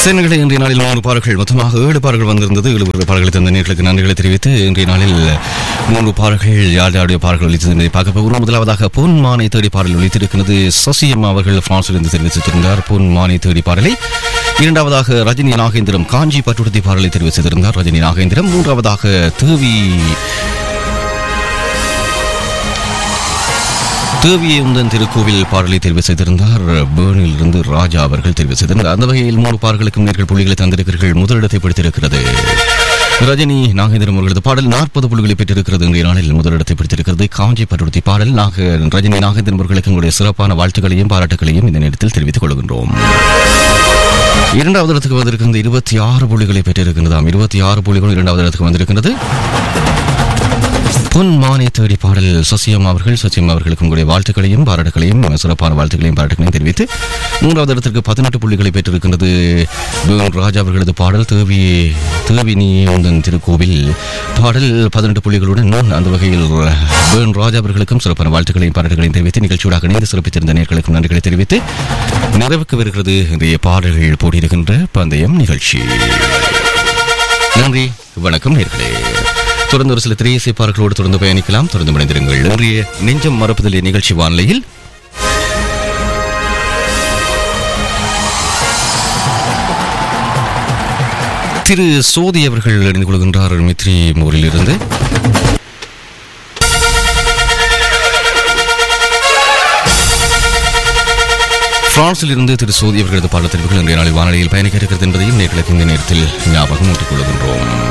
சேனல்களை இன்றைய நாளில் மூன்று பாடல்கள் மொத்தமாக ஏழு பாடல்கள் வந்திருந்தது ஏழு பாடல்களை தந்த நேர்களுக்கு நன்றிகளை தெரிவித்து இன்றைய நாளில் மூன்று பாடல்கள் யார் யாருடைய பாடல்கள் ஒழித்தது என்பதை பார்க்க போகிறோம் முதலாவதாக பொன் மானை தேடி பாடல் ஒழித்திருக்கிறது சசியம் அவர்கள் பிரான்சிலிருந்து தெரிவித்திருந்தார் பொன் மானை தேடி பாடலை இரண்டாவதாக ரஜினி நாகேந்திரம் காஞ்சி பட்டுடுத்தி பாடலை தெரிவித்திருந்தார் ரஜினி நாகேந்திரம் மூன்றாவதாக தேவி தேவியந்தன் திருக்கோவில் பாடலை தெரிவு செய்திருந்தார் பேர்னில் இருந்து ராஜா அவர்கள் தெரிவு செய்திருந்தார் அந்த வகையில் மூன்று பாடல்களுக்கும் நேர்கள் புள்ளிகளை தந்திருக்கிறீர்கள் முதலிடத்தை பிடித்திருக்கிறது ரஜினி நாகேந்திரம் அவர்களது பாடல் நாற்பது புள்ளிகளை பெற்றிருக்கிறது இன்றைய நாளில் முதலிடத்தை பிடித்திருக்கிறது காஞ்சி பட்டுடுத்தி பாடல் நாக ரஜினி நாகேந்திரம் அவர்களுக்கு உங்களுடைய சிறப்பான வாழ்த்துக்களையும் பாராட்டுகளையும் இந்த நேரத்தில் தெரிவித்துக் கொள்கின்றோம் இரண்டாவது இடத்துக்கு வந்திருக்கிறது இருபத்தி ஆறு புள்ளிகளை பெற்றிருக்கிறதாம் இருபத்தி ஆறு புள்ளிகள் இரண்டாவது இடத்துக்கு வந்திருக்கிறது பொன் மானை தேடி பாடல் சசியம் அவர்கள் சசியம் அவர்களுக்கு உங்களுடைய வாழ்த்துக்களையும் பாராட்டுகளையும் சிறப்பான வாழ்த்துக்களையும் பாராட்டுகளையும் தெரிவித்து மூன்றாவது இடத்திற்கு பதினெட்டு புள்ளிகளை பெற்றிருக்கின்றது வேணு ராஜா அவர்களது பாடல் தேவி தேவி நீ உந்தன் திருக்கோவில் பாடல் பதினெட்டு புள்ளிகளுடன் அந்த வகையில் வேணு ராஜா அவர்களுக்கும் சிறப்பான வாழ்த்துக்களையும் பாராட்டுகளையும் தெரிவித்து நிகழ்ச்சியோடாக இணைந்து சிறப்பித்திருந்த நேர்களுக்கும் நன்றிகளை தெரிவித்து நிறைவுக்கு வருகிறது இன்றைய பாடல்கள் போட்டியிருக்கின்ற பந்தயம் நிகழ்ச்சி நன்றி வணக்கம் நேர்களே தொடர்ந்து ஒரு சில திரையிசை பாடல்களோடு தொடர்ந்து பயணிக்கலாம் தொடர்ந்து மனிதருங்கள் இன்றைய நெஞ்சம் மறப்பதில் நிகழ்ச்சி வானிலையில் திரு சோதி அவர்கள் இணைந்து கொள்கின்றார் மித்ரி மோரில் இருந்து பிரான்சில் இருந்து திரு சோதி அவர்களது பாடல் தெரிவுகள் இன்றைய நாளில் வானொலியில் பயணிக்க இருக்கிறது என்பதையும் நேர்களுக்கு இந்த நேரத்தில் ஞாபகம் ஊட்டிக் கொள்கின்றோம்